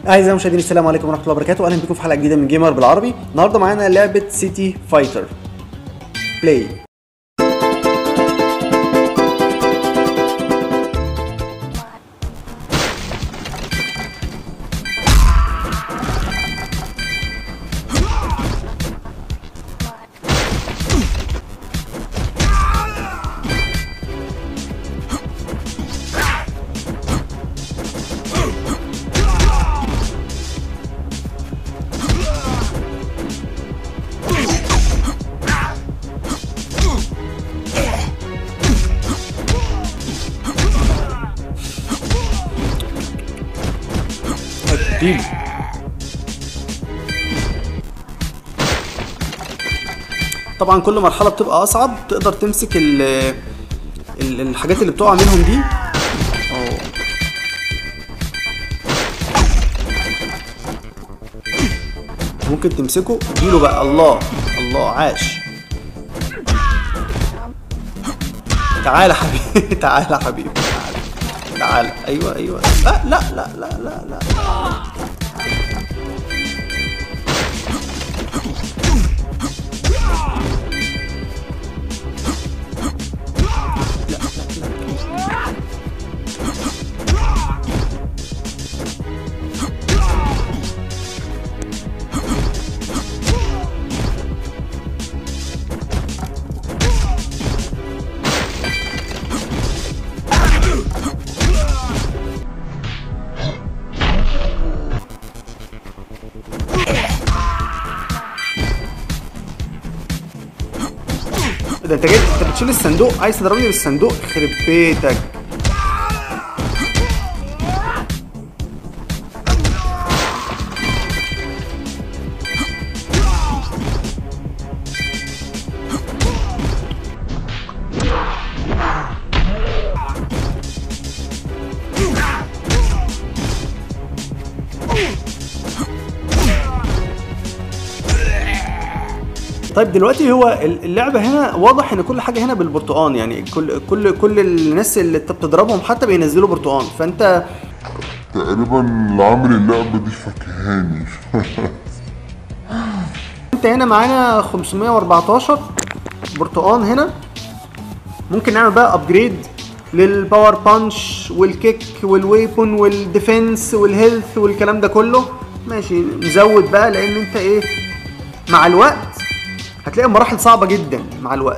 اعزائي المشاهدين السلام عليكم ورحمه الله وبركاته اهلا بكم في حلقه جديده من جيمر بالعربي النهارده معانا لعبه سيتي فايتر بلاي اديله طبعا كل مرحله بتبقى اصعب تقدر تمسك ال ال- الحاجات اللي بتقع منهم دي أوه. ممكن تمسكه اديله بقى الله الله عاش تعالى حبيبي تعالى حبيبي تعالى تعالى ايوه ايوه لا لا لا لا لا لا ده انت جاي انت بتشيل الصندوق عايز تضربني بالصندوق يخرب بيتك طيب دلوقتي هو اللعبه هنا واضح ان كل حاجه هنا بالبرتقان يعني كل كل كل الناس اللي انت بتضربهم حتى بينزلوا برتقان فانت تقريبا اللي عامل اللعبة دي فكهاني انت هنا معانا 514 برتقان هنا ممكن نعمل بقى ابجريد للباور بانش والكيك والويبون والديفنس والهيلث والكلام ده كله ماشي نزود بقى لان انت ايه مع الوقت هتلاقي مراحل صعبة جدا مع الوقت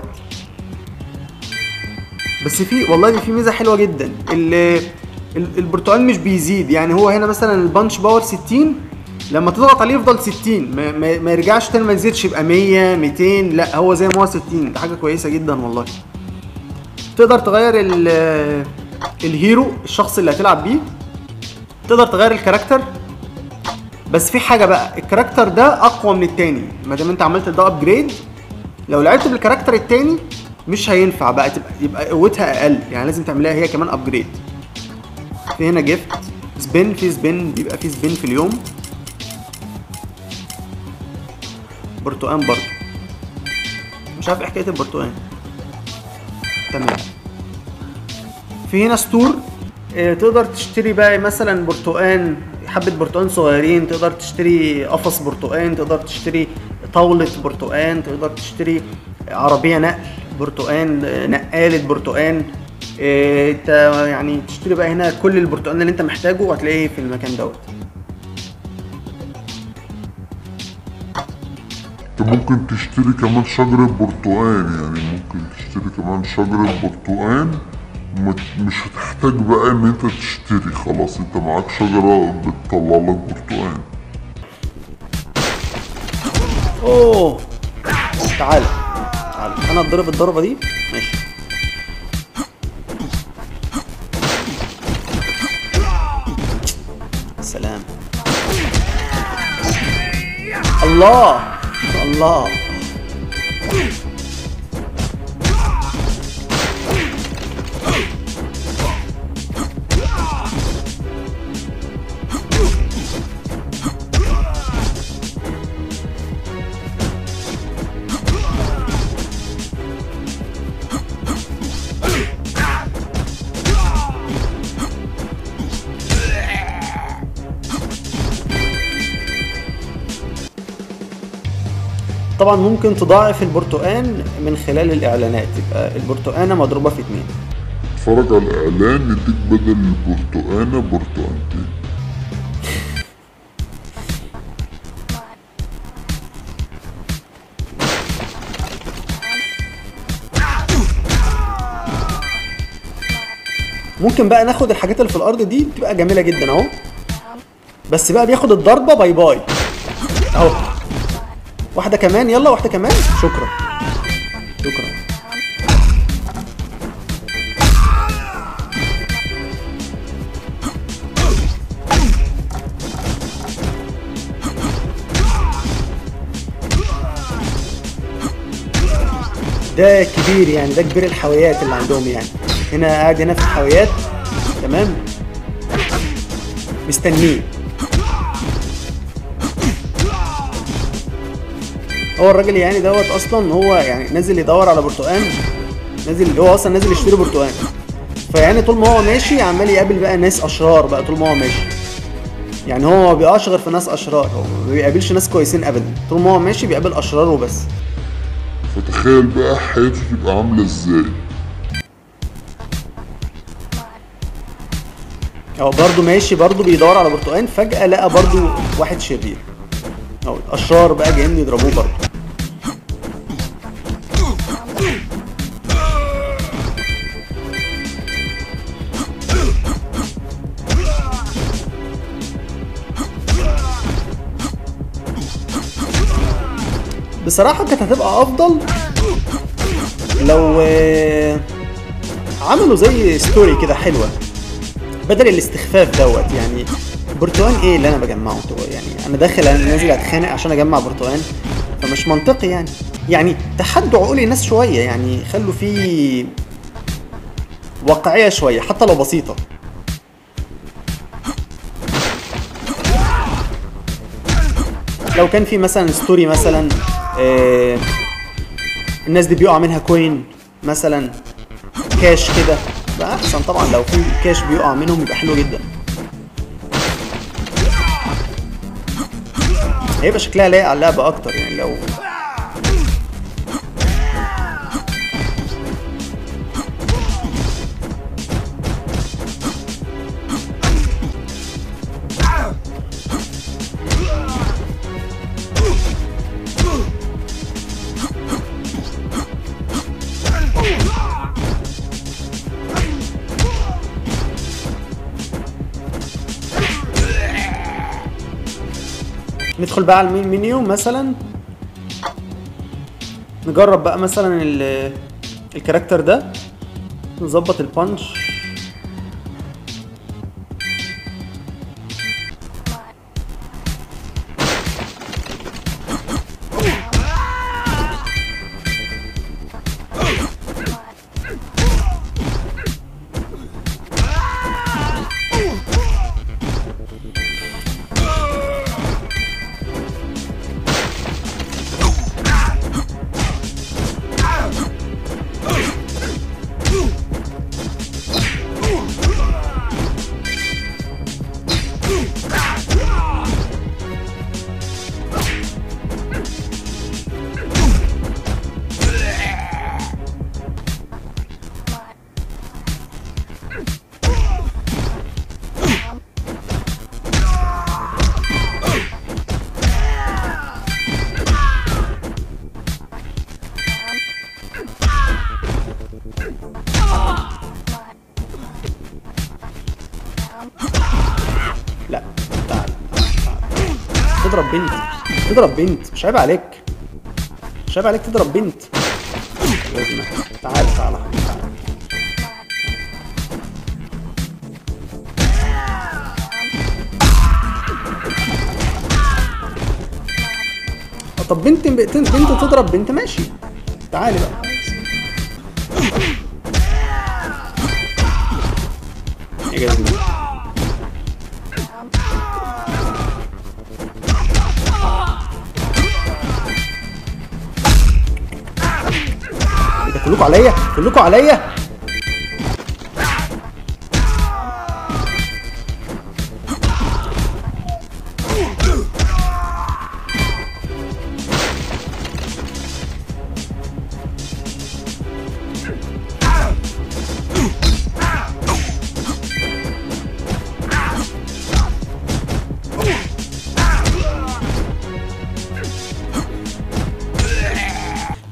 بس في والله دي في ميزة حلوة جدا ال- ال- البرتقال مش بيزيد يعني هو هنا مثلا البانش باور 60 لما تضغط عليه يفضل 60 ما, ما, ما يرجعش تاني ما يزيدش يبقى 100 200 لا هو زي ما هو 60 ده حاجة كويسة جدا والله تقدر تغير ال- الهيرو الشخص اللي هتلعب بيه تقدر تغير الكاركتر بس في حاجه بقى الكاركتر ده اقوى من التاني ما دام انت عملت ده ابجريد لو لعبت بالكاركتر التاني مش هينفع بقى تبقى يبقى قوتها اقل يعني لازم تعملها هي كمان ابجريد في هنا جيفت سبين في سبين بيبقى في سبين في اليوم برتقان برضه مش عارف ايه حكايه البرتقان تمام في هنا ستور آه، تقدر تشتري بقى مثلا برتقان حبة برتقان صغيرين تقدر تشتري قفص برتقان تقدر تشتري طاولة برتقان تقدر تشتري عربية نقل برتقان آه، نقالة برتقان آه، انت يعني تشتري بقى هنا كل البرتقان اللي انت محتاجه وهتلاقيه في المكان دوت انت ممكن تشتري كمان شجرة برتقان يعني ممكن تشتري كمان شجرة برتقان مت- مش هتحتاج بقى ان انت تشتري خلاص انت معاك شجرة بتطلع لك برتقان اوه تعالى تعالى انا اتضرب الضربه دي ماشي سلام الله الله طبعا ممكن تضاعف البرتقان من خلال الاعلانات يبقى البرتقانه مضروبه في اتنين اتفرج على الاعلان يديك بدل البرتقانة برتقانتين ممكن بقى ناخد الحاجات اللي في الارض دي بتبقى جميله جدا اهو بس بقى بياخد الضربه باي باي اهو واحده كمان يلا واحده كمان شكرا شكرا ده كبير يعني ده كبير الحاويات اللي عندهم يعني هنا قاعد هنا في الحاويات تمام مستنيه هو الراجل يعني دوت اصلا هو يعني نازل يدور على برتقان نازل هو اصلا نازل يشتري برتقان فيعني طول ما هو ماشي عمال يقابل بقى ناس اشرار بقى طول ما هو ماشي يعني هو ما بيقعش غير في ناس اشرار هو ما بيقابلش ناس كويسين ابدا طول ما هو ماشي بيقابل اشرار وبس فتخيل بقى حياته تبقى عاملة ازاي هو برضه ماشي برضه بيدور على برتقان فجأة لقى برضه واحد شرير اهو الأشرار بقى جايين يضربوه برضه بصراحة كانت هتبقى أفضل لو آه، عملوا زي ستوري كده حلوة بدل الاستخفاف دوت يعني برتقان ايه اللي انا بجمعه تو- يعني انا داخل انا نازل اتخانق عشان اجمع برتقان فمش منطقي يعني يعني تحدوا عقول الناس شويه يعني خلوا فيه واقعيه شويه حتى لو بسيطه لو كان في مثلا ستوري مثلا آه الناس دي بيقع منها كوين مثلا كاش كده بقى احسن طبعا لو في كاش بيقع منهم يبقى حلو جدا هيبقى شكلها لايق على اللعبة أكتر يعني لو ندخل بقى على المين منيو مثلا نجرب بقى مثلا ال- الكاركتر ده نظبط البانش لا تعال تعال. تضرب بنت تضرب بنت مش عيب عليك مش عيب عليك تضرب بنت لازم تعال تعال يا حبيبي، تعال آه، طب بنت بنت بنت تضرب بنت ماشي تعالي بقى يا جزمة إيه ده كلكوا عليا كلكوا عليا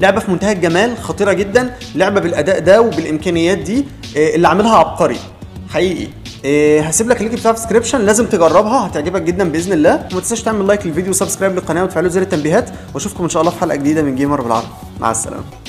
لعبه في منتهى الجمال خطيره جدا لعبه بالاداء ده وبالامكانيات دي آه، اللي عاملها عبقري حقيقي إيه هسيب لك اللينك بتاع في الديسكربشن لازم تجربها هتعجبك جدا باذن الله وما تنساش تعمل لايك للفيديو وسبسكرايب للقناه وتفعلوا زر التنبيهات واشوفكم ان شاء الله في حلقه جديده من جيمر بالعربي مع السلامه